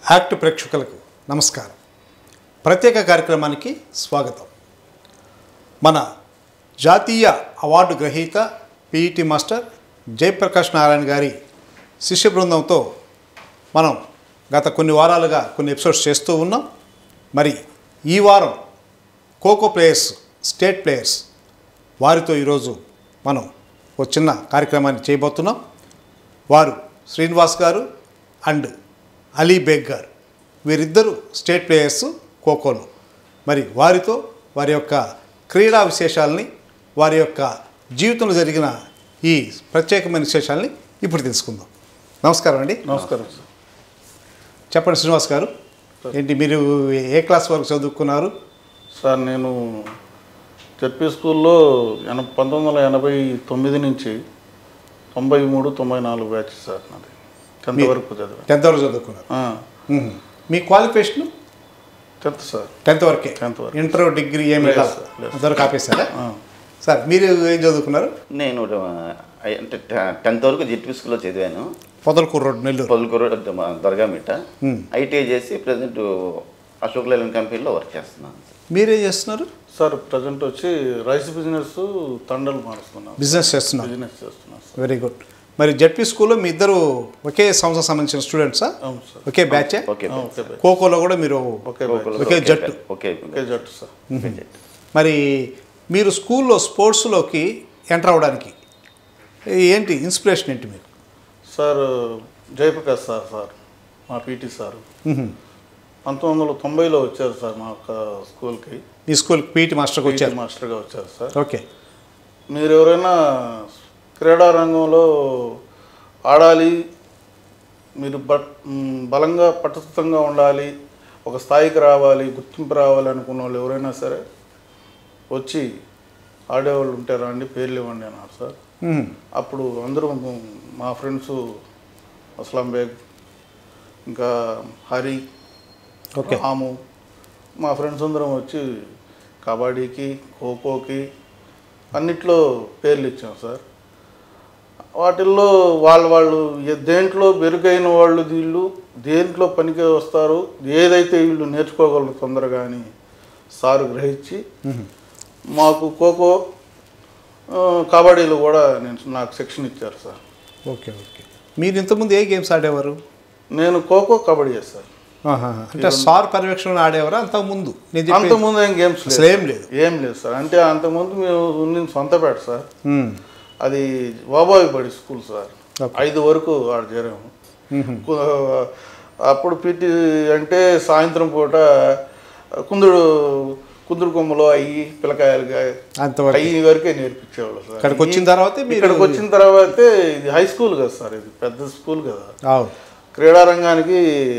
Act ప్రేక్షకులకు నమస్కారం ప్రత్యేక కార్యక్రమానికి స్వాగతం మన జాతీయ అవార్డు గ్రహీత పిఈటి మాస్టర్ జయప్రకాష్ నారాయణ గారి శిష్య బృందంతో మనం గత కొన్ని వారాలుగా కొన్ని ఎపిసోడ్స్ చేస్తూ ఉన్నాం మరి ఈ వారం ఖోఖో ప్లేయర్స్ స్టేట్ ప్లేయర్స్ వారితో ఈరోజు మనం ఒక చిన్న కార్యక్రమాన్ని చేయబోతున్నాం వారు శ్రీనివాస్ గారు అండ్ అలీ బేగ్ గారు వీరిద్దరు స్టేట్ ప్లేయర్స్ ఖోఖోలో మరి వారితో వారి యొక్క క్రీడా విశేషాలని వారి యొక్క జీవితంలో జరిగిన ఈ ప్రత్యేకమైన విశేషాలని ఇప్పుడు తెలుసుకుందాం నమస్కారం అండి నమస్కారం సార్ చెప్పండి శ్రీనివాస్ గారు ఏంటి మీరు ఏ క్లాస్ వరకు చదువుకున్నారు సార్ నేను జడ్పీ స్కూల్లో ఎన పంతొమ్మిది వందల ఎనభై తొమ్మిది నుంచి తొంభై మూడు తొంభై నాలుగు బ్యాచ్ సార్ నాది టెన్త్ వరకు చదివాను టెన్త్ వరకు చదువుకున్నారు ఆ, మ్మ్. మీ క్వాలిఫికేషన్ టెన్త్ సార్ టెన్త్ వరకే టెన్త్ వరకు. ఇంటర్ డిగ్రీ ఏం లేదు వెళ్ళాలి సార్, లేదు. అంతవరకు ఆపేశారా ఆ, సార్ మీరు ఏం చదువుకున్నారు నేను ఆ, అంటే టెన్త్ వరకు జిట్వి స్కూల్లో చదివాను పొదలకూరు రోడ్ నెల్లూరు పొదుకూరు మా దర్గా మిట్ట Hmm. ఐటీఐ చేసి ప్రజెంట్ అశోక్ లేలన్ కంపెనీలో వర్క్ చేస్తున్నాను మీరేం చేస్తున్నారు సార్ ప్రజెంట్ వచ్చి రైస్ బిజినెస్ తండలు మారుస్తున్నాను బిజినెస్ చేస్తున్నారు బిజినెస్ చేస్తున్నాను సార్ వెరీ గుడ్ మరి జడ్పీ స్కూల్లో మీ ఇద్దరు ఒకే సంవత్సరం సంబంధించిన స్టూడెంట్సా అవును సార్ ఒకే బ్యాచే ఓకే ఆ, ఓకే బాయ్. ఖోఖోలో కూడా మీరు ఓకే బాయ్. ఒకే జట్టు ఓకే ఓకే జట్టు సార్ ఓకే జట్టు మరి మీరు స్కూల్లో స్పోర్ట్స్లోకి ఎంటర్ అవ్వడానికి ఏంటి ఇన్స్పిరేషన్ ఏంటి మీకు సార్ జయప్రకాష్ సార్ సార్ మా పీటీ సారు మ్మ్. పంతొమ్మిది వందల తొంభైలో వచ్చారు సార్ మా యొక్క స్కూల్కి మీ స్కూల్కి పీటీ మాస్టర్కి వచ్చారు పీటీ మాస్టర్గా వచ్చారు సార్ ఓకే మీరు ఎవరైనా క్రీడా రంగంలో ఆడాలి మీరు బట్ మ్, బలంగా పటిష్టంగా ఉండాలి ఒక స్థాయికి రావాలి గుర్తింపు రావాలి అనుకున్న వాళ్ళు ఎవరైనా సరే వచ్చి ఆడేవాళ్ళు ఉంటారా అండి పేర్లు ఇవ్వండి అన్నారు సార్ మ్మ్. అప్పుడు అందరూ మా ఫ్రెండ్స్ అస్లాం బేగ్ ఇంకా హరి ఓకే రాము మా ఫ్రెండ్స్ అందరం వచ్చి కబడ్డీకి ఖోఖోకి అన్నిట్లో పేర్లు ఇచ్చాం సార్ వాటిల్లో వాళ్ళు వాళ్ళు ఏ- దేంట్లో బెరుకైన వాళ్ళు వీళ్ళు దేంట్లో పనికి వస్తారు ఏదైతే వీళ్ళు నేర్చుకోగలరు తొందరగా అని సారు గ్రహించి మాకు ఖోఖో ఆ, కబడ్డీలో కూడా నేను నాకు సెక్షన్ ఇచ్చారు సార్ ఓకే ఓకే మీరు ఇంతకుముందు ఏ గేమ్స్ ఆడేవారు నేను ఖోఖో కబడ్డీ సార్ ఆహా. అంటే సార్ పర్యవేక్షణ ఆడేవారా అంతకుముందు నేను చెప్పేది అంతకుముందు ఏం గేమ్స్ అసలు ఏం లేదు ఏం లేదు సార్ అంటే అంతకుముందు మేము ఉన్నది సొంతపేట సార్ మ్మ్. అది బాబాయి బడి స్కూల్ సార్ Okay. ఐదు వరకు ఆడ చేరాము మ్మ్. కు- అప్పుడు పీటీ అంటే సాయంత్రం పూట కుందుడు కుందుడు కొమ్మలో అయ్యి పిల్లకాయలుగా అంతవరకు అయ్యి వరకే నేర్పించేవాళ్ళు సార్ ఇక్కడికి వచ్చిన తర్వాతే మీరు ఇక్కడికి వచ్చిన తర్వాతే ఇది హై స్కూల్ కదా సార్ ఇది పెద్ద స్కూల్ కదా అవును క్రీడారంగానికి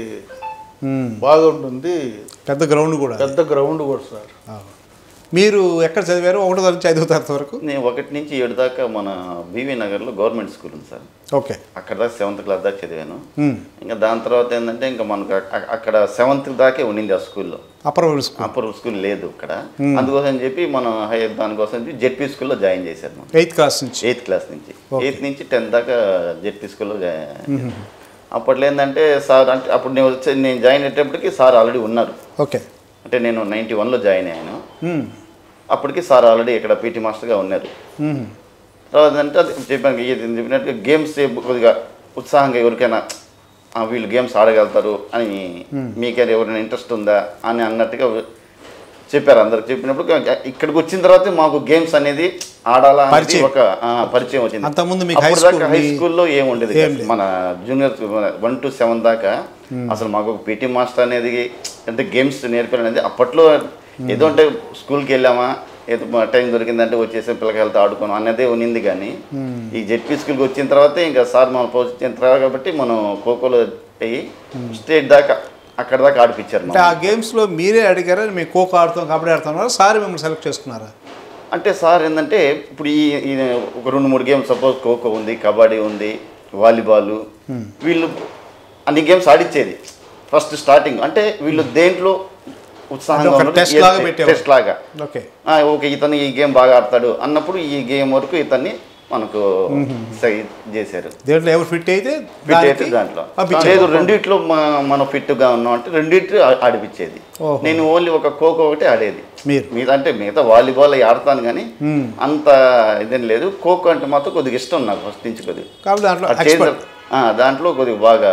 మ్మ్. బాగుంటుంది పెద్ద గ్రౌండ్ కూడా పెద్ద గ్రౌండ్ కూడా సార్ అవును. మీరు ఎక్కడ చదివారు ఒకటో తరగతి నుంచి ఐదో తరగతి వరకు నేను ఒకటి నుంచి ఏడు దాకా మన బీవీ నగర్లో గవర్నమెంట్ స్కూల్ ఉంది సార్ ఓకే అక్కడ దాకా సెవెంత్ క్లాస్ దాకా చదివాను మ్మ్. ఇంకా దాని తర్వాత ఏంటంటే ఇంకా మనకు అ- అక్కడ సెవెంత్ దాకే ఉండింది ఆ స్కూల్లో upper world school upper school లేదు అక్కడ అందుకోసం చెప్పి మనం హై దానికోసం చెప్పి జెడ్పీ స్కూల్లో జాయిన్ చేశారు మనం ఎయిత్ క్లాస్ నుంచి ఎయిత్ క్లాస్ నుంచి Okay. ఎయిత్ నుంచి టెన్త్ దాకా జెడ్పీ స్కూల్లో జాయిన్ అప్పట్లో ఏంటంటే సార్ అంటే అప్పుడు నేను వచ్చే నేను జాయిన్ అయ్యేటప్పటికి సార్ ఆల్రెడీ ఉన్నారు ఓకే అంటే నేను నైంటీ వన్లో జాయిన్ అయ్యాను మ్మ్. అప్పటికి సార్ ఆల్రెడీ ఇక్కడ పీటీ మాస్టర్గా ఉన్నారు మ్మ్. తర్వాత అంటే అది చెప్పాను ఇది చెప్పినట్టుగా గేమ్స్ కొద్దిగా ఉత్సాహంగా ఎవరికైనా "ఆ, వీళ్ళు గేమ్స్ ఆడగలుగుతారు అని మీకే ఎవరైనా ఇంట్రెస్ట్ ఉందా అని అన్నట్టుగా చెప్పారు అందరికి చెప్పినప్పుడు ఇక్కడికి వచ్చిన తర్వాత మాకు గేమ్స్ అనేది ఆడాలా అనేది పరిచయం. ఒక ఆ, పరిచయం వచ్చింది అంతకుముందు మీకు హై అప్పుడు దాకా స్కూల్ హై మీ- స్కూల్లో ఏం ఉండేది ఏం కాదు. లేదు. మన జూనియర్ వన్ టు సెవెన్ దాకా అసలు మాకు ఒక పీటీ మాస్టర్ అనేది అంటే గేమ్స్ నేర్పారు అనేది అప్పట్లో ఏదో అంటే స్కూల్కి వెళ్ళామా ఏదో మా టైం దొరికిందంటే వచ్చేసి పిల్లకాయలతో ఆడుకోను అన్నదే ఉన్నింది కానీ ఈ జెడ్పీ స్కూల్కి వచ్చిన తర్వాత ఇంకా సార్ మనం పోషించిన తర్వాత కాబట్టి మనం ఖోఖోలో అయ్యి స్టేట్ దాకా అక్కడ దాకా ఆడిపించారు అంటే ఆ మమ్మల్ని. గేమ్స్లో మీరే అడిగారా మేము ఖోఖో ఆడుతాం కబడ్డీ ఆడుతున్నారా సార్ మిమ్మల్ని సెలెక్ట్ చేసుకున్నారా అంటే సార్ ఏంటంటే ఇప్పుడు ఈ ఈ ఒక రెండు మూడు గేమ్స్ సపోజ్ ఖోఖో ఉంది కబడ్డీ ఉంది వాలీబాల్ వీళ్ళు అన్ని గేమ్స్ ఆడిచ్చేది ఫస్ట్ స్టార్టింగ్ అంటే వీళ్ళు దేంట్లో ఉత్సాహంగా అంటే ఒక ఉన్నారు. test లాగా ఏ- పెట్టేవారు. test లాగా ఓకే ఆ, ఓకే ఇతను ఈ గేమ్ బాగా ఆడతాడు అన్నప్పుడు ఈ గేమ్ వరకు ఇతన్ని మనకు సై చేశారు దేంట్లో ఎవరు ఫిట్ అయితే ఫిట్ అయితే దానికి దాంట్లో పంపించారు. లేదు రెండిట్లో మ- మనం ఫిట్గా ఉన్నాం అంటే రెండిట్లు ఆ- ఆడిపించేది ఓహో. నేను ఓన్లీ ఒక ఖోఖో ఒకటి ఆడేది మీరు మిగతా అంటే మిగతా వాలీబాల్ అవి ఆడతాను కానీ అంత ఇదేం లేదు ఖోఖో అంటే మాత్రం కొద్దిగా ఇష్టం నాకు ఫస్ట్ నుంచి కొద్దిగా కాబట్టి దాంట్లో అది ఎక్స్పర్ట్ చేసిన- ఆ, దాంట్లో కొద్దిగా బాగా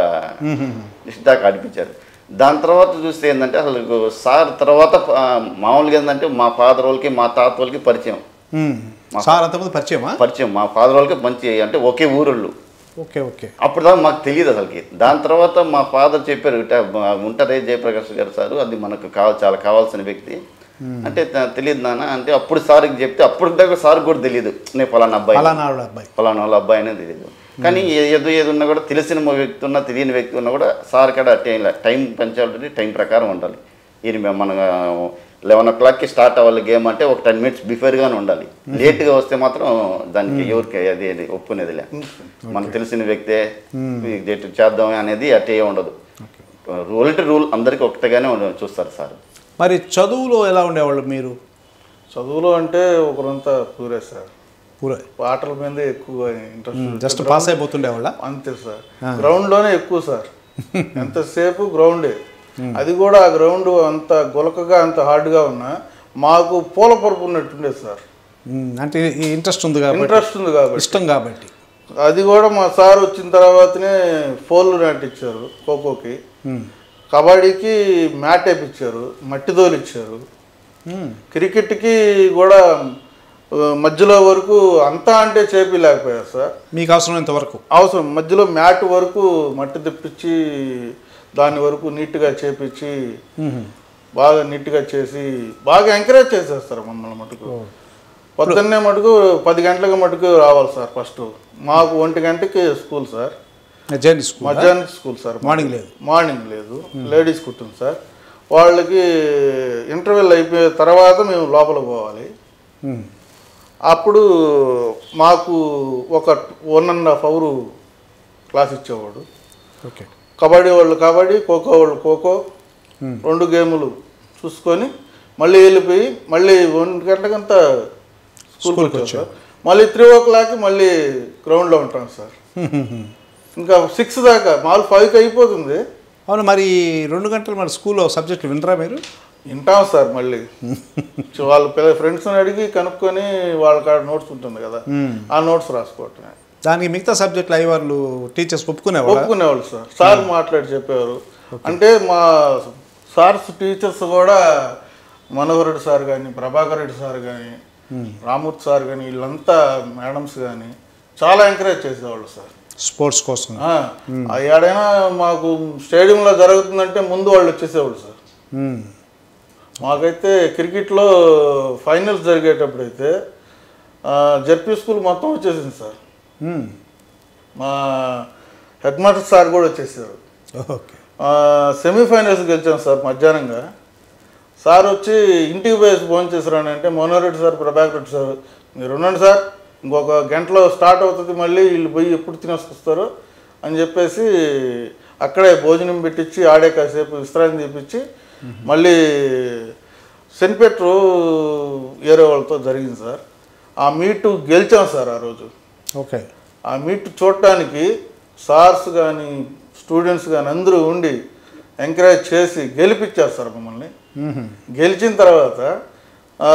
ఇష్టాక ఆడిపించారు దాని తర్వాత చూస్తే ఏంటంటే అసలు సార్ తర్వాత ఆ, మామూలుగా ఏంటంటే మా ఫాదర్ వాళ్ళకి మా తాత వాళ్ళకి పరిచయం సార్ అంతకుముందు పరిచయమా పరిచయం మా ఫాదర్ వాళ్ళకి మంచి అంటే ఒకే ఊరోళ్ళు ఓకే ఓకే అప్పుడు దాకా మాకు తెలియదు అసలుకి దాని తర్వాత మా ఫాదర్ చెప్పారు ఇట మా- ఉంటారే జయప్రకాష్ గారు సార్ అది మనకు కావాలి చాలా కావాల్సిన వ్యక్తి అంటే త- తెలియదు నాన్న అంటే అప్పుడు సార్కి చెప్తే అప్పుడు దాకా సార్ కూడా తెలియదు నేను ఫలానా అబ్బాయి అలా నాడు అబ్బాయి ఫలానా వాళ్ళ అబ్బాయి అనేది తెలియదు కానీ ఏ- ఏదో ఏది ఉన్నా కూడా తెలిసిన వ్యక్తి ఉన్నా తెలియని వ్యక్తి ఉన్నా కూడా సార్ కాడ టైం టైం పంచాలి టైం ప్రకారం ఉండాలి ఇది మేము మన లెవెన్ ఓ క్లాక్కి స్టార్ట్ అవ్వాలి గేమ్ అంటే ఒక టెన్ మినిట్స్ బిఫోర్గానే ఉండాలి లేట్గా వస్తే మాత్రం దానికి ఎవరికి అది అది ఒప్పుకునేదిలే మనకు తెలిసిన వ్యక్తే ఈ డేట్ చేద్దాం అనేది అట్టే ఉండదు రూల్ అంటే రూల్ అందరికీ ఒకటిగానే ఉండ- చూస్తారు సార్ మరి చదువులో ఎలా ఉండేవాళ్ళు మీరు చదువులో అంటే ఒకరంతా పూరే సార్ పూర పాటల మీదే ఎక్కువ ఇంట్రెస్ట్ జస్ట్ పాస్ అయిపోతుండేవాళ్ళ అంతే సార్ గ్రౌండ్ లోనే ఎక్కువ సార్ ఎంతసేపు గ్రౌండే అది కూడా ఆ గ్రౌండ్ అంత గులకగా అంత హార్డ్ గా ఉన్నా మాకు పూల పరుపు ఉన్నట్టుండేది సార్ అంటే ఈ ఇంట్రెస్ట్ ఉంది కాబట్టి ఇంట్రెస్ట్ ఉంది కాబట్టి ఇష్టం కాబట్టి అది కూడా మా సార్ వచ్చిన తర్వాతనే ఫోన్లు నాటిచ్చారు ఖోఖోకి ఉమ్. కబడ్డీకి మ్యాట్ వేయించారు మట్టి దోలు ఇచ్చారు ఉమ్. క్రికెట్కి కూడా ఆ, మధ్యలో వరకు అంతా అంటే చేపిలేకపోయారు సార్ మీకు అవసరమైనంత వరకు అవసరం మధ్యలో మ్యాట్ వరకు మట్టి తెప్పించి దాని వరకు నీట్గా చేపించి ఉమ్. బాగా నీట్గా చేసి బాగా ఎంకరేజ్ చేసేస్తారు మమ్మల్ని మటుకు పొద్దున్నే మటుకు పది గంటలకు మటుకు రావాలి సార్ ఫస్ట్ మాకు ఒంటి గంటకి స్కూల్ సార్ జర్నీ స్కూల్ మధ్యాహ్నం స్కూల్ సార్ మార్నింగ్ లేదు మార్నింగ్ లేదు లేడీస్ కుట్టుంది సార్ వాళ్ళకి ఇంటర్వెల్ అయిపోయిన తర్వాత మేము లోపల పోవాలి ఉమ్. అప్పుడు మాకు ఒక one and half hour class ఇచ్చేవాడు ఓకే కబడ్డీ వాళ్ళు కబడ్డీ ఖోఖో వాళ్ళు ఖోఖో Hmm. రెండు గేములు చూసుకొని మళ్ళీ వెళ్ళిపోయి మళ్ళీ ఒంటి గంటకంతా స్కూల్కి స్కూల్కి వచ్చాం సార్ మళ్ళీ త్రీ ఓ క్లాక్ మళ్ళీ గ్రౌండ్లో ఉంటాం సార్ ఇంకా సిక్స్ దాకా మామూలు ఫైవ్కి అయిపోతుంది అవును మరి రెండు గంటలు మరి స్కూల్లో సబ్జెక్టులు వినరా మీరు వింటాం సార్ మళ్ళీ సో వాళ్ళ పిల్ల ఫ్రెండ్స్ని అడిగి కనుక్కొని వాళ్ళ కాడ నోట్స్ ఉంటుంది కదా మ్మ్. ఆ నోట్స్ రాసుకోవటమే దానికి మిగతా సబ్జెక్టులు అయ్యి వాళ్ళు టీచర్స్ ఒప్పుకునేవాళ్ళ ఒప్పుకునేవాళ్ళు సార్ సార్ మాట్లాడి చెప్పేవారు అంటే మా సార్స్ టీచర్స్ కూడా మనోహర్ రెడ్డి సార్ కానీ ప్రభాకర్ రెడ్డి సార్ కానీ రామూర్తి సార్ కానీ వీళ్ళంతా మేడమ్స్ కానీ చాలా ఎంకరేజ్ చేసేవాళ్ళు సార్ స్పోర్ట్స్ కోసం ఆ, ఆ ఏడైనా మాకు స్టేడియంలో జరుగుతుందంటే ముందు వాళ్ళు వచ్చేసేవాళ్ళు సార్ ఉమ్. మాకైతే క్రికెట్లో ఫైనల్స్ జరిగేటప్పుడైతే జెడ్పీ స్కూల్ మొత్తం వచ్చేసింది సార్ ఉమ్. మా హెడ్ మాస్టర్ సార్ కూడా వచ్చేసారు ఓకే సెమీఫైనల్స్ గెలిచాం సార్ మధ్యాహ్నంగా సార్ వచ్చి ఇంటికి పోయి ఫోన్ చేశారని అంటే మనోహర్ రెడ్డి సార్ ప్రభాకర్ రెడ్డి సార్ మీరు ఉండండి సార్ ఇంకొక గంటలో స్టార్ట్ అవుతుంది మళ్ళీ వీళ్ళు పోయి ఎప్పుడు తినేసుకొస్తారు అని చెప్పేసి అక్కడే భోజనం పెట్టించి ఆడే కాసేపు విశ్రాంతి తీపిచ్చి మళ్ళీ సెన్పెట్రు ఏరే వాళ్ళతో జరిగింది సార్ ఆ మీటు గెలిచాం సార్ ఆ రోజు ఓకే ఆ మీట్ చూడటానికి సార్స్ కానీ స్టూడెంట్స్ కానీ అందరూ ఉండి ఎంకరేజ్ చేసి గెలిపించారు సార్ మమ్మల్ని ఉహుం. గెలిచిన తర్వాత ఆ,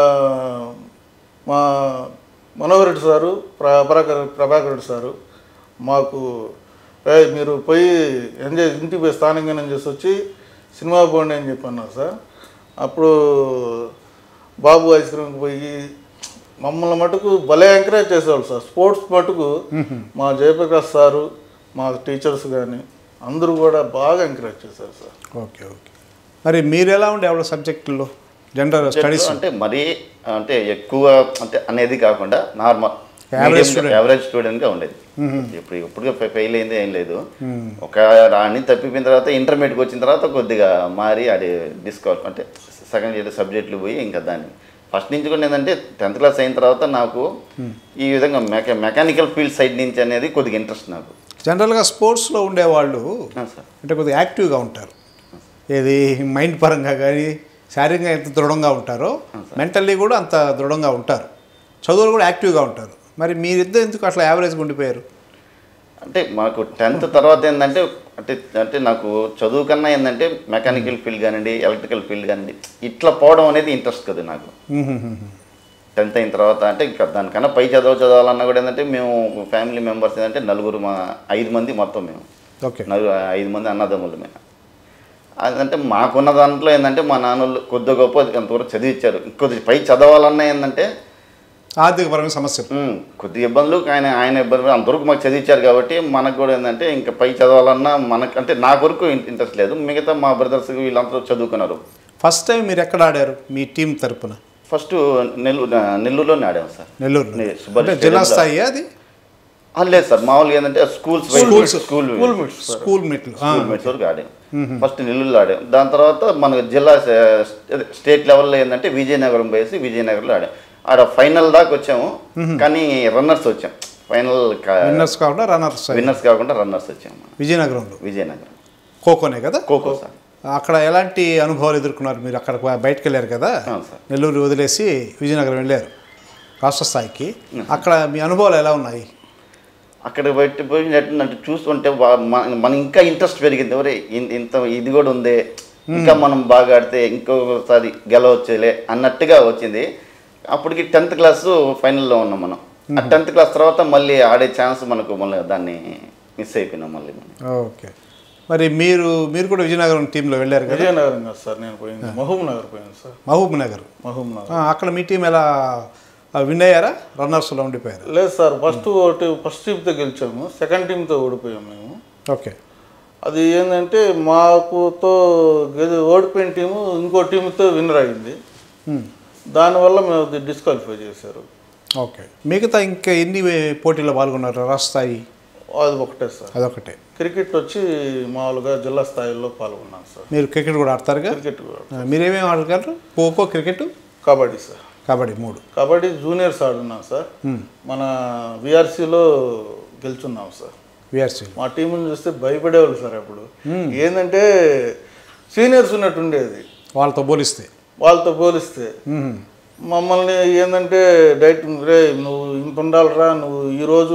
మా మనోహర్ రెడ్డి సారు ప్రభాకర్ ప్రభాకర్ రెడ్డి సారు మాకు "ఏయ్, మీరు పోయి ఎంజాయ్ ఇంటికి పోయి స్థానికంగా చేసి వచ్చి సినిమా పోండి అని చెప్పి అన్నారు సార్ అప్పుడు బాబు ఐస్ క్రీమ్కి పోయి మమ్మల్ని మటుకు భలే ఎంకరేజ్ చేసేవాళ్ళు సార్ స్పోర్ట్స్ మటుకు మా జయప్రకాష్ సారు మా టీచర్స్ కానీ అందరూ కూడా బాగా ఎంకరేజ్ చేశారు సార్ ఓకే ఓకే మరి మీరు ఎలా ఉండేవాళ్ళ సబ్జెక్టుల్లో జనరల్ స్టడీస్ అంటే మరీ అంటే ఎక్కువ అంటే అనేది కాకుండా నార్మల్ Average student. యావరేజ్ స్టూడెంట్గా ఉండేది ఇప్పుడు ఇప్పుడు ఫెయిల్ అయింది ఏం లేదు ఒక రాని తప్పిపోయిన తర్వాత ఇంటర్మీడియట్కి వచ్చిన తర్వాత కొద్దిగా మారి అది డిస్కౌంట్ అంటే సెకండ్ ఇయర్ సబ్జెక్టులు పోయి ఇంకా దాన్ని ఫస్ట్ నుంచి కూడా ఏంటంటే టెన్త్ క్లాస్ అయిన తర్వాత నాకు ఈ విధంగా మెకా మెకానికల్ ఫీల్డ్ సైడ్ నుంచి అనేది కొద్దిగా ఇంట్రెస్ట్ నాకు జనరల్గా స్పోర్ట్స్లో ఉండేవాళ్ళు ఆ, సార్ అంటే కొద్దిగా యాక్టివ్గా ఉంటారు ఏది మైండ్ పరంగా కానీ శారీరకంగా ఎంత దృఢంగా ఉంటారో మెంటల్లీ కూడా అంత దృఢంగా ఉంటారు చదువులు కూడా యాక్టివ్గా ఉంటారు మరి మీరిద్దరు ఎందుకు అట్లా యావరేజ్గా ఉండిపోయారు అంటే మాకు టెన్త్ తర్వాత ఏంటంటే అంటే అంటే నాకు చదువు కన్నా ఏంటంటే మెకానికల్ ఫీల్డ్ కానివ్వండి ఎలక్ట్రికల్ ఫీల్డ్ కానివ్వండి ఇట్లా పోవడం అనేది ఇంట్రెస్ట్ కదా నాకు టెన్త్ అయిన తర్వాత అంటే ఇంకా దానికన్నా పై చదువు చదవాలన్నా కూడా ఏంటంటే మేము ఫ్యామిలీ మెంబర్స్ ఏంటంటే నలుగురు మా ఐదు మంది మొత్తం మేము ఓకే నలుగురు ఐదు మంది అన్నదమ్ములు మేము అదంటే మాకున్న దాంట్లో ఏంటంటే మా నాన్నలు కొద్ది గొప్ప అంతవరకు చదివించారు ఇంకొద్ది పై చదవాలన్నా ఏంటంటే ఆర్థికపరమైన సమస్యలు ఉమ్, కొద్ది ఇబ్బందులు ఆయన ఆయన ఇబ్బందులు అంతవరకు మాకు చదివించారు కాబట్టి మనకు కూడా ఏంటంటే ఇంకా పై చదవాలన్నా మనకు అంటే నా వరకు ఇన్- ఇంట్రెస్ట్ లేదు మిగతా మా బ్రదర్స్ వీళ్ళందరూ చదువుకున్నారు ఫస్ట్ టైం మీరు ఎక్కడ ఆడారు మీ టీం తరపున ఫస్ట్ నెల్లూరు నెల్లూరులోనే ఆడాము సార్ నెల్లూరు నే- సుభాష్ అంటే జిల్లా స్టేడియంలో. స్థాయి అది ఆ, లేదు సార్ మామూలుగా ఏంటంటే schools Schools. School school meets sir school మీట్లు ఆ, స్కూల్ మెట్స్ వరకు ఆడాం ఫస్ట్ నెల్లూరులో ఆడాం దాని తర్వాత మన జిల్లా సే- అదే స్టేట్ లెవెల్లో ఏంటంటే విజయనగరం పోయేసి విజయనగరంలో ఆడాం ఆడ ఫైనల్ దాకా వచ్చాము కానీ రన్నర్స్ వచ్చాం ఫైనల్ విన్నర్స్ కాకుండా రన్నర్స్ విన్నర్స్ కాకుండా రన్నర్స్ వచ్చాము విజయనగరంలో విజయనగరం ఖోఖోనే కదా ఖోఖో సార్ అక్కడ ఎలాంటి అనుభవాలు ఎదుర్కొన్నారు మీరు అక్కడ బయటకు వెళ్ళారు కదా అవును సార్ నెల్లూరు వదిలేసి విజయనగరం వెళ్ళారు రాష్ట్ర స్థాయికి అక్కడ మీ అనుభవాలు ఎలా ఉన్నాయి అక్కడ బయట పోయినట్టు చూస్తుంటే వా- మన- మన ఇంకా ఇంట్రెస్ట్ పెరిగింది ఎవరే ఇంత ఇది కూడా ఉంది ఇంకా మనం బాగా ఆడితే ఇంకొకసారి గెలవచ్చులే అన్నట్టుగా వచ్చింది అప్పటికి టెన్త్ క్లాస్ ఫైనల్లో ఉన్నాం మనం ఆ టెన్త్ క్లాస్ తర్వాత మళ్ళీ ఆడే ఛాన్స్ మనకు మళ్ళీ దాన్ని మిస్ అయిపోయినాం మళ్ళీ మనం ఓకే మరి మీరు మీరు కూడా విజయనగరం టీంలో వెళ్ళారు కదా విజయనగరం కాదు సార్ నేను పోయింది మహబూబ్ నగర్ పోయింది sir Mahabubnagar Mahabubnagar ఆ, అక్కడ మీ టీం ఎలా విన్ అయ్యారా రన్నర్స్లో ఉండిపోయారు లేదు సార్ ఫస్ట్ ఒకటి ఫస్ట్ టీంతో గెలిచాము సెకండ్ టీంతో ఓడిపోయాము మేము ఓకే అది ఏంటంటే మాకుతో గెలి ఓడిపోయిన టీము ఇంకో టీంతో విన్నర్ అయింది హ్మ్. దానివల్ల మేము డిస్క్వాలిఫై చేశారు ఓకే మిగతా ఇంకా ఎన్ని పోటీల్లో పాల్గొన్నారు రాష్ట్ర స్థాయి అది ఒకటే సార్ అదొకటే క్రికెట్ వచ్చి మామూలుగా జిల్లా స్థాయిలో పాల్గొన్నాను సార్ మీరు క్రికెట్ కూడా ఆడతారుగా క్రికెట్ కూడా ఆ, మీరేమేమి ఆడగలరు ఖోఖో క్రికెట్ కబడ్డీ సార్ కబడ్డీ మూడు కబడ్డీ జూనియర్స్ ఆడున్నాం సార్ మన విఆర్సీలో గెలుచున్నాం సార్ విఆర్సీ మా టీంని చూస్తే భయపడేవాళ్ళు సార్ అప్పుడు ఏంటంటే సీనియర్స్ ఉన్నట్టు ఉండేది వాళ్ళతో పోలిస్తే వాళ్ళతో పోలిస్తే మ్మ్. మమ్మల్ని ఏంటంటే డైట్ రే నువ్వు ఇంత ఉండాలిరా నువ్వు ఈరోజు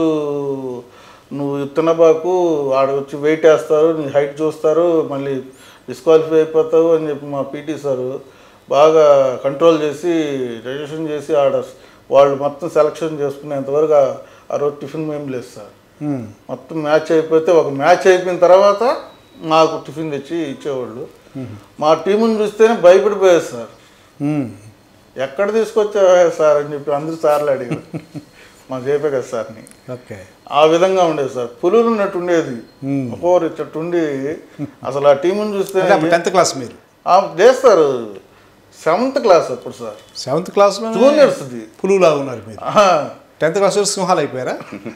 నువ్వు తినబాకు ఆడ వచ్చి వెయిట్ వేస్తారు నీ హైట్ చూస్తారు మళ్ళీ డిస్క్వాలిఫై అయిపోతావు అని చెప్పి మా పీటీ సారు బాగా కంట్రోల్ చేసి రిజర్వేషన్ చేసి ఆడ వాళ్ళు మొత్తం సెలక్షన్ చేసుకునేంతవరకు ఆ- ఆ రోజు టిఫిన్ మేము లేదు సార్ మ్మ్. మొత్తం మ్యాచ్ అయిపోతే ఒక మ్యాచ్ అయిపోయిన తర్వాత మాకు టిఫిన్ తెచ్చి ఇచ్చేవాళ్ళు మా టీముని చూస్తేనే భయపడిపోయారు సార్ మ్మ్. ఎక్కడ తీసుకొచ్చావా సార్ అని చెప్పి అందరూ సార్లు అడిగారు మా జేపే కదా సార్ని ఓకే ఆ విధంగా ఉండేది సార్ పులులు ఉన్నట్టు ఉండేది ఒక్కొక్కరు ఇచ్చట్టు ఉండి అసలు ఆ టీముని చూస్తే అంటే అప్పుడు టెన్త్ క్లాస్ మీరు ఆ చేస్తారు సెవెంత్ క్లాస్ అప్పుడు సార్ సెవెంత్ క్లాస్లో జూనియర్స్ది పులులా ఉన్నారు మీరు ఆహా. టెన్త్ క్లాస్ సింహాలు అయిపోయారా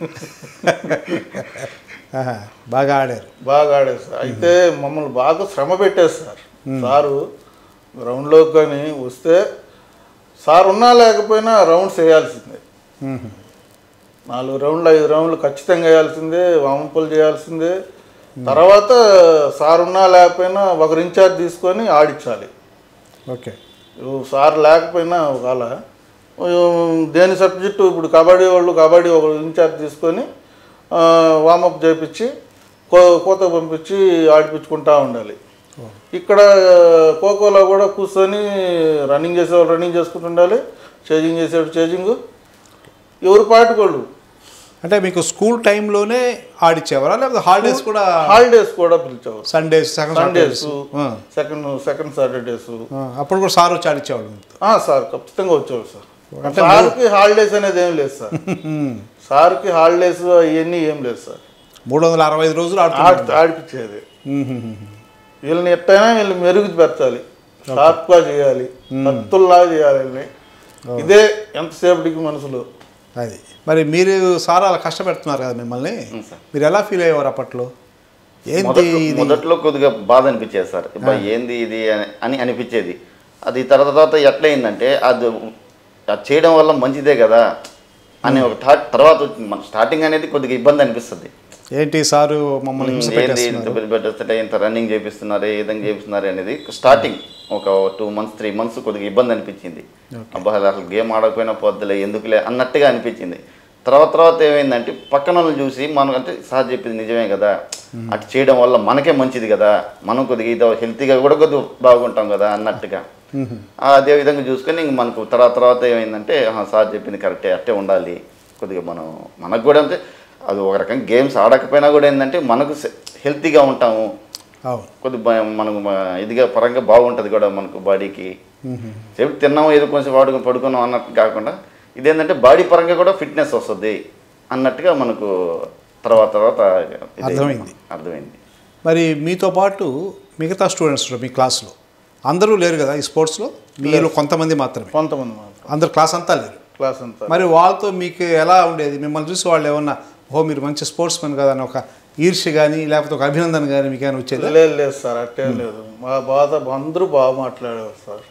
ఆహా, బాగా ఆడారు బాగా ఆడేది సార్ అయితే మమ్మల్ని బాగా శ్రమ పెట్టేది సార్ సారు గ్రౌండ్లోకి కానీ వస్తే సార్ ఉన్నా లేకపోయినా రౌండ్స్ వేయాల్సిందే మ్మ్. నాలుగు రౌండ్లు ఐదు రౌండ్లు ఖచ్చితంగా వేయాల్సిందే వామంపులు చేయాల్సిందే తర్వాత సార్ ఉన్నా లేకపోయినా ఒకరు ఇన్ఛార్జ్ తీసుకొని ఆడించాలి ఓకే ఇవ్వు సార్ లేకపోయినా ఒకవేళ ఉమ్, దేని సబ్జెక్టు ఇప్పుడు కబడ్డీ వాళ్ళు కబడ్డీ ఒక ఇన్ఛార్జ్ తీసుకొని వామప్ చేపించి కో కోత పంపించి ఆడిపించుకుంటా ఉండాలి ఇక్కడ ఖోఖోలో కూడా కూర్చొని రన్నింగ్ చేసేవాళ్ళు రన్నింగ్ చేసుకుంటూ ఉండాలి చేజింగ్ చేసేవాళ్ళు చేజింగ్ ఎవరు పాటుకోళ్ళు అంటే మీకు స్కూల్ టైంలోనే ఆడిచ్చేవారా లేకపోతే హాలిడేస్ కూడా హాలిడేస్ కూడా పిలిచేవారు Sundays second Sundays Saturdays second second Saturdays అప్పుడు కూడా సార్ వచ్చి ఆడిచ్చేవాడు మీతో. సార్ ఖచ్చితంగా వచ్చేవారు సార్ అంటే సార్కి హాలిడేస్ అనేది ఏం లేదు సార్ మ్మ్. సార్కి హాలిడేస్ అవన్నీ ఏం లేదు సార్ మూడు వందల అరవై ఐదు రోజులు ఆడుతున్నారు ఆడి ఆడిపించేది వీళ్ళని ఎట్టయినా వీళ్ళని మెరుగుపరచాలి షార్ప్గా చేయాలి కత్తుల్లాగా చేయాలి వీళ్ళని ఇదే ఎంతసేపటికి మనసులో అది మరి మీరు సార్ అలా కష్టపెడుతున్నారు కదా మిమ్మల్ని అవును సార్. మీరు ఎలా ఫీల్ అయ్యేవారు అప్పట్లో ఏంటి మొదట్లో ఇది మొదట్లో కొద్దిగా బాధ అనిపించేది సార్ అబ్బా ఏంది ఇది అని- అని అనిపించేది అది తర్వాత తర్వాత ఎట్లయిందంటే అది అది చేయడం వల్ల మంచిదే కదా అనే ఒక థాట్ తర్వాత వచ్చింది మన స్టార్టింగ్ అనేది కొద్దిగా ఇబ్బంది అనిపిస్తుంది ఏంటి సారు మమ్మల్ని హింస ఏంది ఇంత పెట్టేస్తున్నారు బిల్ పెట్టేస్తే ఇంత రన్నింగ్ చేపిస్తున్నారు ఏ విధంగా చేపిస్తున్నారు అనేది స్టార్టింగ్ ఒక టూ మంత్స్ త్రీ మంత్స్ కొద్దిగా ఇబ్బంది అనిపించింది అబ్బా అసలు గేమ్ ఆడకపోయినా పోద్దులే ఎందుకులే అన్నట్టుగా అనిపించింది తర్వాత తర్వాత ఏమైందంటే పక్కన వాళ్ళని చూసి మనం అంటే సార్ చెప్పింది నిజమే కదా అటు చేయడం వల్ల మనకే మంచిది కదా మనం కొద్దిగా ఇది హెల్తీగా కూడా కొద్దిగా బాగుంటాం కదా అన్నట్టుగా ఆ, అదే విధంగా చూసుకొని ఇంక మనకు తర్వాత తర్వాత ఏమైందంటే "ఆహా, సార్ చెప్పింది కరెక్టే అట్టే ఉండాలి కొద్దిగా మనం మనకు కూడా అంటే అది ఒక రకంగా గేమ్స్ ఆడకపోయినా కూడా ఏంటంటే మనకు హెల్తీగా ఉంటాము అవును కొద్దిగా బ- మనకు మ- ఇదిగా పరంగా బాగుంటుంది కూడా మనకు బాడీకి చెప్పి తిన్నాము ఏదో కొంచెం వాడుకొని పడుకున్నాం అన్నట్టు కాకుండా ఇదేంటంటే బాడీ పరంగా కూడా ఫిట్నెస్ వస్తుంది అన్నట్టుగా మనకు తర్వాత తర్వాత ఇదైంది. అర్థమైంది. అర్థమైంది మరి మీతో పాటు మిగతా స్టూడెంట్స్ మీ క్లాస్లో అందరూ లేరు కదా ఈ స్పోర్ట్స్లో మీలో కొంతమంది మాత్రమే కొంతమంది మాత్రం అందరు క్లాస్ అంతా లేరు క్లాస్ అంతా మరి వాళ్ళతో మీకు ఎలా ఉండేది మిమ్మల్ని చూసి వాళ్ళు ఏమన్నా ఓ మీరు మంచి స్పోర్ట్స్ మెన్ కదా అని ఒక ఈర్ష్య కానీ లేకపోతే ఒక అభినందన కానీ మీకు ఏమైనా వచ్చేది లేదు లేదు సార్ అట్టేం లేదు మా బాధ అందరూ బాగా మాట్లాడేవారు సార్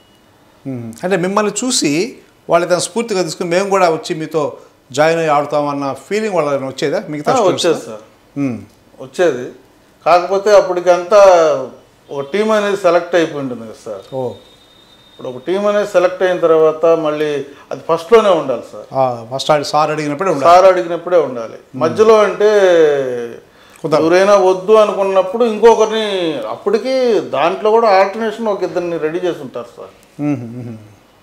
అంటే మిమ్మల్ని చూసి వాళ్ళు ఏదైనా స్ఫూర్తిగా తీసుకుని మేము కూడా వచ్చి మీతో జాయిన్ అయ్యి ఆడుతామన్న ఫీలింగ్ వాళ్ళని వచ్చేదా మిగతా ఆ, students? వచ్చేది సార్ ఉమ్. వచ్చేది కాకపోతే అప్పటికంతా ఒక టీం అనేది సెలెక్ట్ అయిపోయి ఉంటుంది కదా సార్ ఓ ఇప్పుడు ఒక టీం అనేది సెలెక్ట్ అయిన తర్వాత మళ్ళీ అది ఫస్ట్లోనే ఉండాలి సార్ ఫస్ట్ ఆడి సార్ అడిగినప్పుడే ఉండాలి సార్ అడిగినప్పుడే ఉండాలి మధ్యలో అంటే కుదరదు. ఎవరైనా వద్దు అనుకున్నప్పుడు ఇంకొకరిని అప్పటికి దాంట్లో కూడా ఆల్టర్నేషన్ ఒక ఇద్దరిని రెడీ చేసి ఉంటారు సార్ మ్మ్, మ్మ్.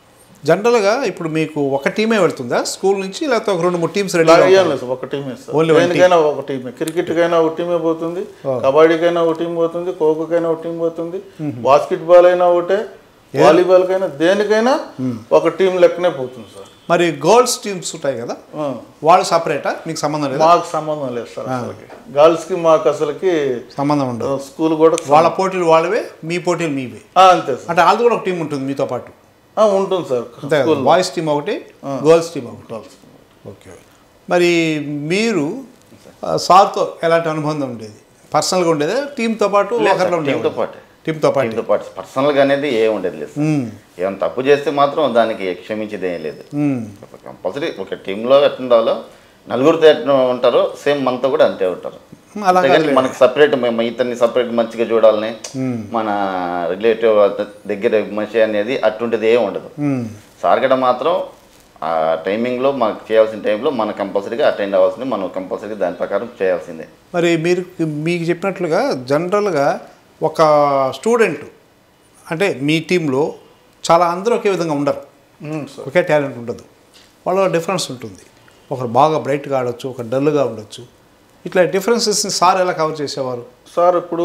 జనరల్గా ఇప్పుడు మీకు ఒక టీమే వెళ్తుందా స్కూల్ నుంచి లేకపోతే ఒక రెండు మూడు టీమ్స్ రెడీ ఇలా ఏం లేదు సార్ ఒక టీమే సార్ Only one దేనికైనా ఒక టీమే క్రికెట్కైనా ఒక టీమే పోతుంది కబడ్డీకైనా ఒక టీం పోతుంది ఖోఖోకైనా ఒక టీం పోతుంది బాస్కెట్ బాల్ అయినా ఒకటే వాలీబాల్కైనా దేనికైనా ఒక టీం లెక్కనే పోతుంది సార్ మరి గర్ల్స్ టీమ్స్ ఉంటాయి కదా ఆ. వాళ్ళు సపరేటా మీకు సంబంధం లేదా మాకు సంబంధం లేదు సార్ అసలుకి గర్ల్స్కి మాకు అసలుకి సంబంధం ఉండదు స్కూల్ కూడా వాళ్ళ పోటీలు వాళ్ళవే మీ పోటీలు మీవే ఆ, అంతే సార్ అంటే వాళ్ళది కూడా ఒక టీం ఉంటుంది మీతో పాటు ఆ, ఉంటుంది సార్ అంతే కదా బాయ్స్ టీం ఒకటి గర్ల్స్ టీం ఒకటి గర్ల్స్ ఓకే మరి మీరు ఆ, సార్తో ఎలాంటి అనుబంధం ఉండేది పర్సనల్గా ఉండేదా టీంతో పాటు ఒకరిలో టీంతో ఉండేది పాటు టీంతో పాటు టీంతో పాటు పర్సనల్గా అనేది ఏం ఉండేది లేదు సార్. మ్మ్. ఏమైనా తప్పు చేస్తే మాత్రం దానికి క్షమించేది ఏం లేదు మ్మ్. కంపల్సరీ ఒక టీంలో ఎట్లా ఉండాలో నలుగురితో ఎట్లా ఉంటారో సేమ్ మనతో కూడా అంతే ఉంటారు అలా అంతేగాని మనకి సపరేట్ మేము ఇతన్ని సపరేట్ మంచిగా చూడాలని మన రిలేటివ్ దగ్గర మనిషి అనేది అటువంటిది ఏం ఉండదు మ్మ్. సార్ గడ మాత్రం ఆ టైమింగ్లో మనకు చేయాల్సిన టైంలో మనం కంపల్సరీగా అటెండ్ అవ్వాల్సింది మనం కంపల్సరీగా దాని ప్రకారం చేయాల్సిందే మరి మీరు మీకు చెప్పినట్లుగా జనరల్గా ఒక స్టూడెంట్ అంటే మీ టీంలో చాలా అందరూ ఒకే విధంగా ఉండరు ఉమ్, సార్ ఒకే టాలెంట్ ఉండదు వాళ్ళ డిఫరెన్స్ ఉంటుంది ఒకరు బాగా బ్రైట్గా ఆడొచ్చు ఒకరు డల్గా ఉండొచ్చు ఇట్లా డిఫరెన్సెస్ని సార్ ఎలా కవర్ చేసేవారు సార్ ఇప్పుడు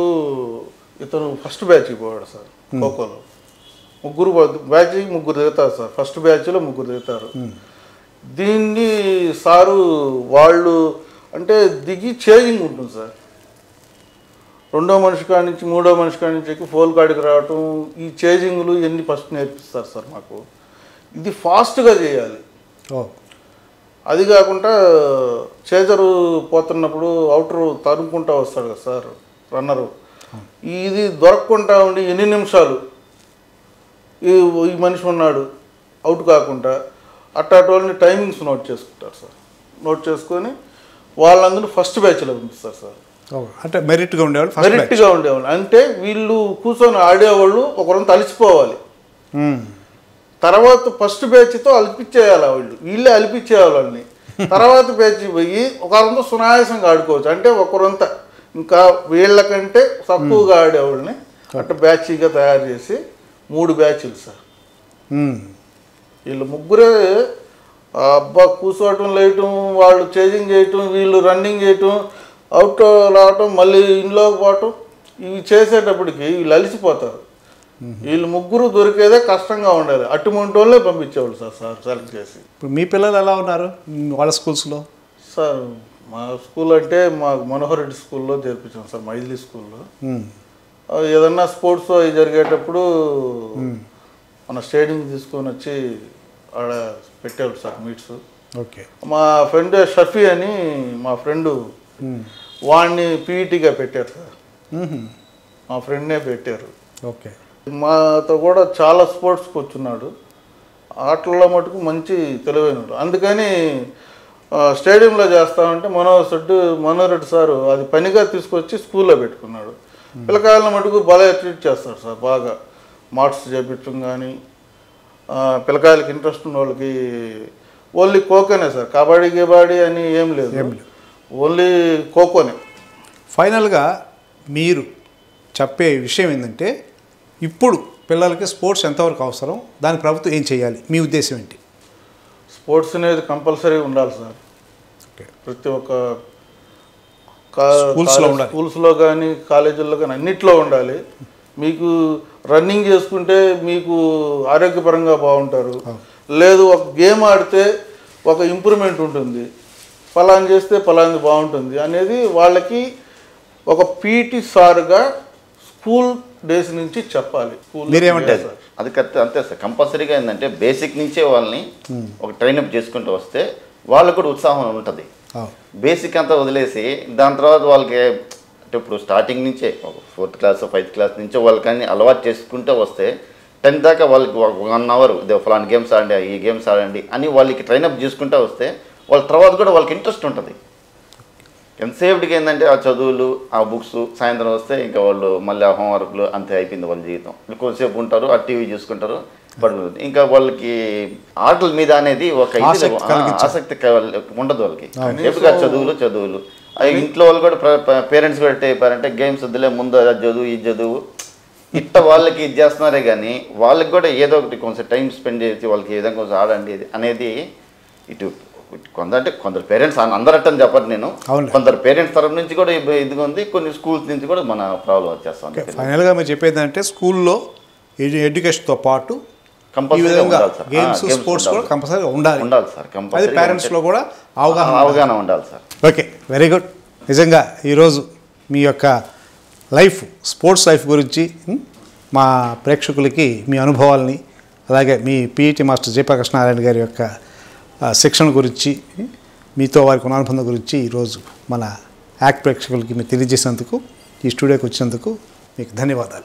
ఇతను ఫస్ట్ బ్యాచ్కి పోయాడు సార్ ఖోఖోలో ముగ్గురు బ్యాచ్ ముగ్గురు దిగుతారు సార్ ఫస్ట్ బ్యాచ్లో ముగ్గురు దిగుతారు దీన్ని సారు వాళ్ళు అంటే దిగి చేంజింగ్ ఉంటుంది సార్ రెండో మనిషి కాడి నుంచి మూడో మనిషి కాడి నుంచి ఎక్కి ఫోల్ కాడికి రావటం ఈ చేజింగ్లు ఇవన్నీ ఫస్ట్ నేర్పిస్తారు సార్ మాకు ఇది ఫాస్ట్గా చేయాలి ఓ అది కాకుండా చేజరు పోతున్నప్పుడు అవుటర్ తరుముకుంటా వస్తాడు కదా సార్ రన్నరు ఇది దొరకకుండా ఉండి ఎన్ని నిమిషాలు ఈ ఈ మనిషి ఉన్నాడు అవుట్ కాకుండా అట్టాటోళ్ళని టైమింగ్స్ నోట్ చేసుకుంటారు సార్ నోట్ చేసుకొని వాళ్ళందరూ ఫస్ట్ బ్యాచ్లో పంపిస్తారు సార్ ఓ అంటే మెరిట్గా ఉండేవాళ్ళు ఫస్ట్ బ్యాచ్ మెరిట్గా ఉండేవాళ్ళు అంటే వీళ్ళు కూర్చొని ఆడేవాళ్ళు ఒకరంత అలిసిపోవాలి తర్వాత ఫస్ట్ బ్యాచ్తో అలిపించేయాలి వాళ్ళు వీళ్ళే అలిపించేయాలి వాళ్ళని తర్వాత బ్యాచ్ పోయి ఒకరంతా సునాయాసంగా ఆడుకోవచ్చు అంటే ఒకరంతా ఇంకా వీళ్ళకంటే తక్కువగా ఆడేవాళ్ళని అట్లా బ్యాచ్గా తయారు చేసి మూడు బ్యాచ్లు సార్ వీళ్ళు ముగ్గురే ఆ అబ్బా కూర్చోవటం లేయటం వాళ్ళు చేజింగ్ చేయటం వీళ్ళు రన్నింగ్ చేయటం అవుట్ రావటం మళ్ళీ ఇంట్లోకి పోవటం ఇవి చేసేటప్పటికి వీళ్ళు అలిసిపోతారు వీళ్ళు ముగ్గురు దొరికేదే కష్టంగా ఉండాలి అటువంటి వాళ్ళే పంపించేవాళ్ళు సార్ సార్ సెలెక్ట్ చేసి ఇప్పుడు మీ పిల్లలు ఎలా ఉన్నారు మ్, వాళ్ళ స్కూల్స్లో సార్ మా స్కూల్ అంటే మా మనోహర్ రెడ్డి స్కూల్లో చేర్పించాం సార్ మైథిలి స్కూల్లో ఆ, ఏదన్నా స్పోర్ట్స్ అవి జరిగేటప్పుడు మన స్టేడియం తీసుకొని వచ్చి ఆడ పెట్టేవాళ్ళు సార్ మీట్స్ ఓకే మా ఫ్రెండ్ షఫీ అని మా ఫ్రెండు వాడిని పీఈటీగా పెట్టారు సార్ మా ఫ్రెండ్నే పెట్టారు ఓకే మాతో కూడా చాలా స్పోర్ట్స్కి వచ్చున్నాడు ఆటల్లో మటుకు మంచి తెలివైనడు అందుకని ఆ, స్టేడియంలో చేస్తామంటే మనోహర్ రెడ్డి మనోహర్ రెడ్డి సారు అది పనిగా తీసుకొచ్చి స్కూల్లో పెట్టుకున్నాడు పిల్లకాయల మటుకు భలే ట్రీట్ చేస్తాడు సార్ బాగా మార్క్స్ చేపించడం కానీ పిల్లకాయలకి ఇంట్రెస్ట్ ఉన్న వాళ్ళకి ఓన్లీ ఖోఖోనే సార్ కబడ్డీ గిబాడీ అని ఏం లేదు ఓన్లీ ఖోఖోనే ఫైనల్గా మీరు చెప్పే విషయం ఏంటంటే ఇప్పుడు పిల్లలకి స్పోర్ట్స్ ఎంతవరకు అవసరం దాని ప్రభుత్వం ఏం చేయాలి మీ ఉద్దేశం ఏంటి స్పోర్ట్స్ అనేది కంపల్సరీ ఉండాలి సార్ ఓకే ప్రతి ఒక్క కా- Schools లో కాలేజ్ ఉండాలి. స్కూల్స్లో కానీ కాలేజీల్లో కానీ అన్నిట్లో ఉండాలి మీకు రన్నింగ్ చేసుకుంటే మీకు ఆరోగ్యపరంగా బాగుంటారు లేదు ఒక గేమ్ ఆడితే ఒక ఇంప్రూవ్మెంట్ ఉంటుంది ఫలాన్ చేస్తే ఫలాంది బాగుంటుంది అనేది వాళ్ళకి ఒక పీటీ సార్గా స్కూల్ డేస్ నుంచి చెప్పాలి స్కూల్ మీరేమంటారు? సార్ అది కరెక్ట్ అంతే సార్ కంపల్సరీగా ఏంటంటే బేసిక్ నుంచే వాళ్ళని ఒక ట్రైనప్ చేసుకుంటూ వస్తే వాళ్ళకు కూడా ఉత్సాహం ఉంటుంది అవును. బేసిక్ అంతా వదిలేసి దాని తర్వాత వాళ్ళకి అంటే ఇప్పుడు స్టార్టింగ్ నుంచే ఒక ఫోర్త్ క్లాస్ ఫైవ్త్ క్లాస్ నుంచే వాళ్ళకని అలవాటు చేసుకుంటూ వస్తే టెన్త్ దాకా వాళ్ళకి ఒక వన్ అవర్ ఇదే ఫలానా గేమ్స్ ఆడండి ఈ గేమ్స్ ఆడండి అని వాళ్ళకి ట్రైనప్ చేసుకుంటూ వస్తే వాళ్ళ తర్వాత కూడా వాళ్ళకి ఇంట్రెస్ట్ ఉంటుంది ఎంతసేపటికి ఏంటంటే ఆ చదువులు ఆ బుక్స్ సాయంత్రం వస్తే ఇంకా వాళ్ళు మళ్ళీ ఆ హోంవర్క్లు అంతే అయిపోయింది వాళ్ళ జీవితం కొంతసేపు ఉంటారు ఆ టీవీ చూసుకుంటారు పడుకుంటారు ఇంకా వాళ్ళకి ఆటల మీద అనేది ఒక ఇది ఆసక్తి ఆ, కలిగించాలి. ఆసక్తి కల- ఉండదు వాళ్ళకి ఎప్పుడు ఆ చదువులు చదువులు ఆ ఇంట్లో వాళ్ళు కూడా పేరెంట్స్ కూడా ఎట్ట అయిపోయారంటే గేమ్స్ వద్దులే ముందు అది చదువు ఇది చదువు ఇట్ట వాళ్ళకి ఇది చేస్తున్నారే కానీ వాళ్ళకి కూడా ఏదో ఒకటి కొంచెం టైం స్పెండ్ చేసి వాళ్ళకి ఏ విధంగా కొంచెం ఆడండి ఇది అనేది ఇటు ఇటు కొందరు అంటే కొందరు పేరెంట్స్ అందరట్టని చెప్పను నేను అవునులే. కొందరు పేరెంట్స్ తరఫు నుంచి కూడా ఇబ్బ- ఇదిగా ఉంది కొన్ని స్కూల్స్ నుంచి కూడా మన ప్రాబ్లం వచ్చేస్తాం ఓకే ఫైనల్గా మీరు చెప్పేది అంటే స్కూల్లో ఎడ్యు ఎడ్యుకేషన్తో పాటు ఈ కంపల్సరీగా విధంగా ఉండాలి సార్ గేమ్స్ ఆ, games స్పోర్ట్స్ ఉండాలి కూడా సార్. కంపల్సరీగా ఉండాలి ఉండాలి సార్ అది కంపల్సరీ పేరెంట్స్లో కూడా అవగాహన ఉండాలి. అవగాహన ఉండాలి సార్ ఓకే వెరీ గుడ్ నిజంగా ఈరోజు మీ యొక్క లైఫ్ స్పోర్ట్స్ లైఫ్ గురించి ఉం, మా ప్రేక్షకులకి మీ అనుభవాల్ని అలాగే మీ పిఈటి మాస్టర్ జయప్రకాష్ నారాయణ గారి యొక్క ఆ, శిక్షణ గురించి ఉం, మీతో వారికి ఉన్న అనుబంధం గురించి ఈరోజు మన యాక్ట్ ప్రేక్షకులకి మీరు తెలియజేసినందుకు ఈ స్టూడియోకి వచ్చినందుకు మీకు ధన్యవాదాలు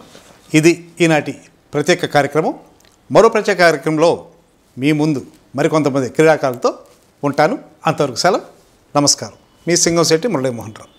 ఇది ఈనాటి ప్రత్యేక కార్యక్రమం మరో ప్రత్యేక కార్యక్రమంలో మీ ముందు మరికొంతమంది క్రీడాకారులతో ఉంటాను అంతవరకు సెలవు నమస్కారం మీ సింగం శెట్టి మురళీమోహన్ రావు